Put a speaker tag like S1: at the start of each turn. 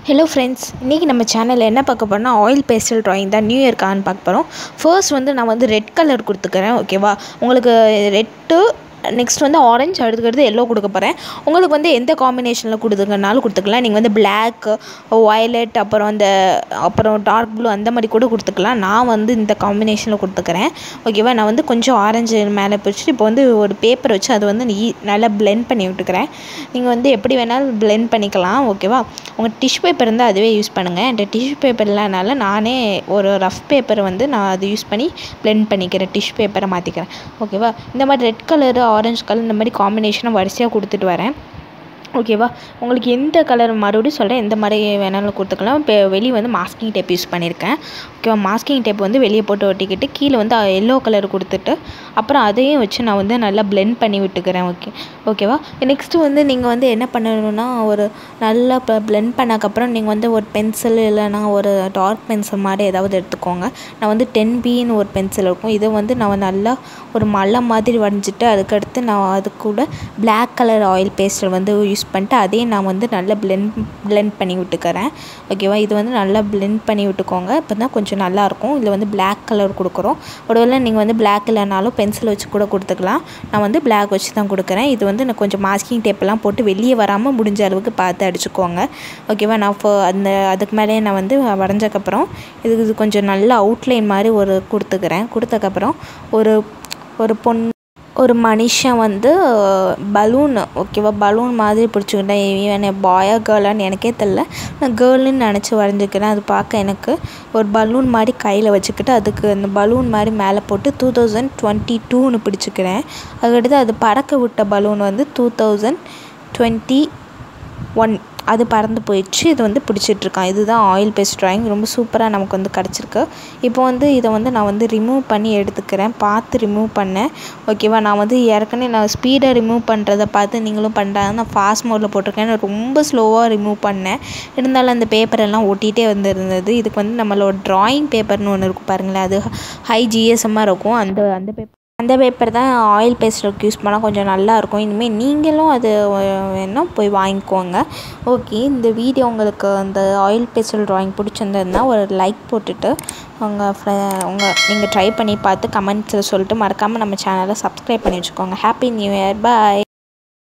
S1: hello friends இன்றைக்கி நம்ம சேனலில் என்ன பார்க்க போகிறோம்னா ஆயில் பேஸ்டல் ட்ராயிங் தான் நியூ இயர்க்கான்னு பார்க்க போகிறோம் ஃபர்ஸ்ட் வந்து நான் வந்து ரெட் கலர் கொடுத்துக்கிறேன் ஓகேவா உங்களுக்கு ரெட்டு நெக்ஸ்ட் வந்து ஆரஞ்சு அடுத்துக்கடுத்து எல்லோ கொடுக்க போகிறேன் உங்களுக்கு வந்து எந்த காம்பினேஷனில் கொடுத்துக்கனாலும் கொடுத்துக்கலாம் நீங்கள் வந்து பிளாக் வயலட் அப்புறம் அந்த அப்புறம் டார்க் ப்ளூ அந்த மாதிரி கூட கொடுத்துக்கலாம் நான் வந்து இந்த காம்பினேஷனில் கொடுத்துக்கிறேன் ஓகேவா நான் வந்து கொஞ்சம் ஆரஞ்சு மேலே பிடிச்சிட்டு இப்போ வந்து ஒரு பேப்பர் வச்சு அது வந்து நீ நல்லா blend பண்ணி விட்டுக்கிறேன் நீங்கள் வந்து எப்படி வேணாலும் blend பண்ணிக்கலாம் ஓகேவா உங்கள் டிஷ்யூ பேப்பர் இருந்தால் அதுவே யூஸ் பண்ணுங்கள் என்கிட்ட டிஷ்யூ பேப்பர் இல்லைனால நானே ஒரு ரஃப் பேப்பரை வந்து நான் அது யூஸ் பண்ணி blend பண்ணிக்கிறேன் டிஷ்யூ பேப்பரை மாற்றிக்கிறேன் ஓகேவா இந்த மாதிரி ரெட் கலரு ஆரஞ்சு கலர் இந்த மாதிரி காம்பினேஷனை வரிசையாக கொடுத்துட்டு வரேன் ஓகேவா உங்களுக்கு எந்த கலர் மறுபடியும் சொல்கிறேன் எந்த மாதிரி வேணாலும் கொடுத்துக்கலாம் இப்போ வெளியே வந்து மாஸ்கிங் டேப் யூஸ் பண்ணியிருக்கேன் ஓகேவா மாஸ்கிங் டேப் வந்து வெளியே போட்டு ஒட்டிக்கிட்டு கீழே வந்து எல்லோ கலர் கொடுத்துட்டு அப்புறம் அதையும் வச்சு நான் வந்து நல்லா blend பண்ணி விட்டுக்கிறேன் ஓகே ஓகேவா நெக்ஸ்ட்டு வந்து நீங்கள் வந்து என்ன பண்ணணும்னா ஒரு நல்லா இப்போ blend பண்ணக்கப்புறம் நீங்கள் வந்து ஒரு பென்சில் இல்லைன்னா ஒரு டார்க் பென்சில் மாதிரி ஏதாவது எடுத்துக்கோங்க நான் வந்து டென் பின்னு ஒரு பென்சில் இருக்கும் இதை வந்து நான் நல்லா ஒரு மலை மாதிரி வரைஞ்சிட்டு அதுக்கடுத்து நான் அது கூட பிளாக் கலர் ஆயில் பேஸ்டல் வந்து யூஸ் பண்ணிட்டு அதையும் நான் வந்து நல்லா blend blend பண்ணி விட்டுக்கிறேன் ஓகேவா இது வந்து நல்லா blend பண்ணி விட்டுக்கோங்க இப்போ தான் கொஞ்சம் நல்லாயிருக்கும் இதில் வந்து பிளாக் கலர் கொடுக்குறோம் ஒருவேளை நீங்கள் வந்து பிளாக் இல்லைனாலும் பென்சில் வச்சு கூட கொடுத்துக்கலாம் நான் வந்து பிளாக் வச்சு தான் கொடுக்குறேன் இது வந்து நான் கொஞ்சம் மாஸ்கிங் டேப்பெல்லாம் போட்டு வெளியே வராமல் முடிஞ்ச அளவுக்கு பார்த்து அடிச்சுக்கோங்க ஓகேவா நான் இப்போ அந்த அதுக்கு மேலேயே நான் வந்து வரைஞ்சக்கப்புறம் இதுக்கு இது கொஞ்சம் நல்லா அவுட்லைன் மாதிரி ஒரு கொடுத்துக்கிறேன் கொடுத்தக்கப்புறம் ஒரு ஒரு பொன் ஒரு மனுஷன் வந்து பலூன் ஓகேவா பலூன் மாதிரி பிடிச்சிக்கிட்டேன் இவன் பாயா கேர்ளான்னு எனக்கே தெரில நான் கேர்ள்னு நினச்சி வரைஞ்சிக்கிறேன் அது பார்க்க எனக்கு ஒரு பலூன் மாதிரி கையில் வச்சுக்கிட்டு அதுக்கு அந்த பலூன் மாதிரி மேலே போட்டு டூ தௌசண்ட் டுவெண்ட்டி டூன்னு பிடிச்சிக்கிறேன் அதுக்கடுத்து அது பறக்க விட்ட பலூன் வந்து டூ தௌசண்ட் டுவெண்ட்டி ஒன் அது பறந்து போயிடுச்சு இது வந்து பிடிச்சிட்ருக்கான் இதுதான் ஆயில் பேஸ்ட் ட்ராயிங் ரொம்ப சூப்பராக நமக்கு வந்து கிடச்சிருக்கு இப்போ வந்து இதை வந்து நான் வந்து ரிமூவ் பண்ணி எடுத்துக்கிறேன் பார்த்து ரிமூவ் பண்ணேன் ஓகேவா நான் வந்து ஏற்கனவே நான் ஸ்பீடாக ரிமூவ் பண்ணுறத பார்த்து நீங்களும் பண்ணுறாங்க நான் ஃபாஸ்ட் மோடில் போட்டிருக்கேன் நான் ரொம்ப ஸ்லோவாக ரிமூவ் பண்ணேன் இருந்தாலும் அந்த பேப்பர் எல்லாம் ஒட்டிகிட்டே வந்துருந்தது இதுக்கு வந்து நம்மளோட ட்ராயிங் பேப்பர்னு ஒன்று இருக்கும் பாருங்களேன் அது ஹை ஜிஎஸ்எம்மாக இருக்கும் அந்த அந்த பேப்பர் அந்த பேப்பர் தான் ஆயில் பேஸ்டருக்கு யூஸ் பண்ணால் கொஞ்சம் நல்லாயிருக்கும் இனிமேல் நீங்களும் அது வேணால் போய் வாங்கிக்கோங்க ஓகே இந்த வீடியோ உங்களுக்கு அந்த ஆயில் பேஸ்டல் ட்ராயிங் பிடிச்சிருந்ததுன்னா ஒரு லைக் போட்டுட்டு உங்கள் ஃப்ரெ உங்கள் நீங்கள் ட்ரை பண்ணி பார்த்து கமெண்ட்ஸில் சொல்லிட்டு மறக்காமல் நம்ம சேனலை சப்ஸ்கிரைப் பண்ணி வச்சுக்கோங்க ஹாப்பி நியூ இயர் பாய்